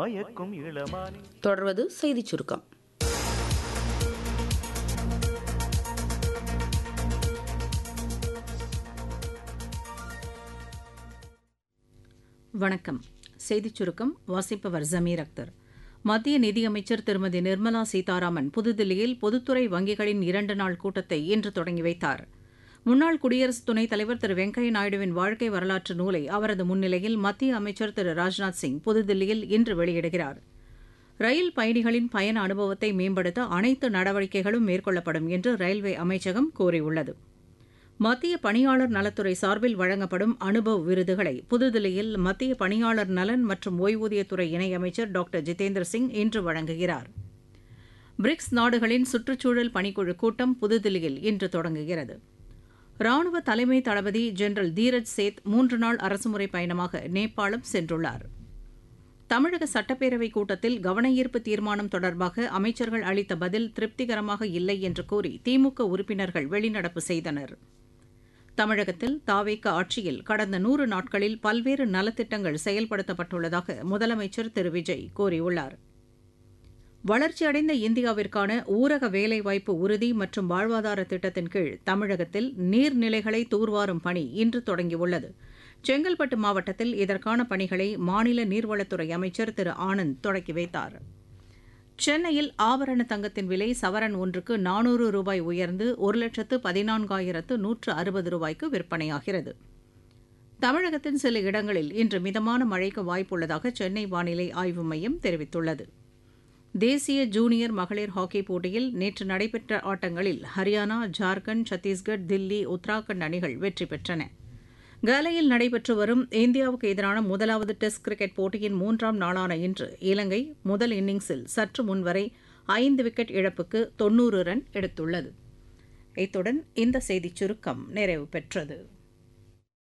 மயக்கும் இளமானே தொடர்வது செய்திச் சுருக்கம் வணக்கம் செய்திச் சுருக்கம் வாசிப்பவர் ஜமீர் அக்தர் மத்திய நிதியமைச்சர் திருமதி நிர்மலா சீதாராமன் புதுதில்லியில் பொதுத்துறை வங்கிகளின் இரண்டு நாள் கூட்டத்தை இன்று தொடங்கி வைத்தார் முன்னாள் குடியரசு துணைத் தலைவர் திரு வெங்கையா நாயுடுவின் வாழ்க்கை வரலாற்று நூலை அவரது முன்னிலையில் மத்திய அமைச்சர் திரு ராஜ்நாத் சிங் புதுதில்லியில் இன்று வெளியிடுகிறார் ரயில் பயணிகளின் பயண அனுபவத்தை மேம்படுத்த அனைத்து நடவடிக்கைகளும் மேற்கொள்ளப்படும் என்று ரயில்வே அமைச்சகம் கூறியுள்ளது மத்திய பணியாளர் நலத்துறை சார்பில் வழங்கப்படும் அனுபவ் விருதுகளை புதுதில்லியில் மத்திய பணியாளர் நலன் மற்றும் ஓய்வூதியத்துறை இணையமைச்சர் டாக்டர் ஜிதேந்திர சிங் இன்று வழங்குகிறார் பிரிக்ஸ் நாடுகளின் சுற்றுச்சூழல் பணிக்குழு கூட்டம் புதுதில்லியில் இன்று தொடங்குகிறது ராணுவ தலைமை தளபதி ஜெனரல் தீரஜ் சேத் மூன்று நாள் அரசுமுறை பயணமாக நேபாளம் சென்றுள்ளார் தமிழக சட்டப்பேரவைக் கூட்டத்தில் கவனஈர்ப்பு தீர்மானம் தொடர்பாக அமைச்சர்கள் அளித்த பதில் திருப்திகரமாக இல்லை என்று கூறி திமுக உறுப்பினர்கள் வெளிநடப்பு செய்தனர் தமிழகத்தில் தாவேக ஆட்சியில் கடந்த நூறு நாட்களில் பல்வேறு நலத்திட்டங்கள் செயல்படுத்தப்பட்டுள்ளதாக முதலமைச்சர் திரு விஜய் கூறியுள்ளார் வளர்ச்சியடைந்த இந்தியாவிற்கான ஊரக வேலைவாய்ப்பு உறுதி மற்றும் வாழ்வாதார திட்டத்தின் கீழ் தமிழகத்தில் நீர்நிலைகளை தூர்வாரும் பணி இன்று தொடங்கியுள்ளது செங்கல்பட்டு மாவட்டத்தில் இதற்கான பணிகளை மாநில நீர்வளத்துறை அமைச்சர் திரு ஆனந்த் தொடங்கி வைத்தார் சென்னையில் ஆபரண தங்கத்தின் விலை சவரன் ஒன்றுக்கு நானூறு ரூபாய் உயர்ந்து ஒரு லட்சத்து பதினான்காயிரத்து நூற்று அறுபது ரூபாய்க்கு விற்பனையாகிறது தமிழகத்தின் சில இடங்களில் இன்று மிதமான மழைக்கு வாய்ப்புள்ளதாக சென்னை வானிலை ஆய்வு மையம் தெரிவித்துள்ளது தேசிய ஜூனியர் மகளிர் ஹாக்கி போட்டியில் நேற்று நடைபெற்ற ஆட்டங்களில் ஹரியானா ஜார்க்கண்ட் சத்தீஸ்கர் தில்லி உத்தராகண்ட் அணிகள் வெற்றி பெற்றன காலையில் நடைபெற்று வரும் இந்தியாவுக்கு எதிரான முதலாவது டெஸ்ட் கிரிக்கெட் போட்டியின் மூன்றாம் நாளான இன்று இலங்கை முதல் இன்னிங்ஸில் சற்று முன்வரை ஐந்து விக்கெட் இழப்புக்கு தொன்னூறு ரன் எடுத்துள்ளது இத்துடன் இந்த செய்திச் சுருக்கம் நிறைவு பெற்றது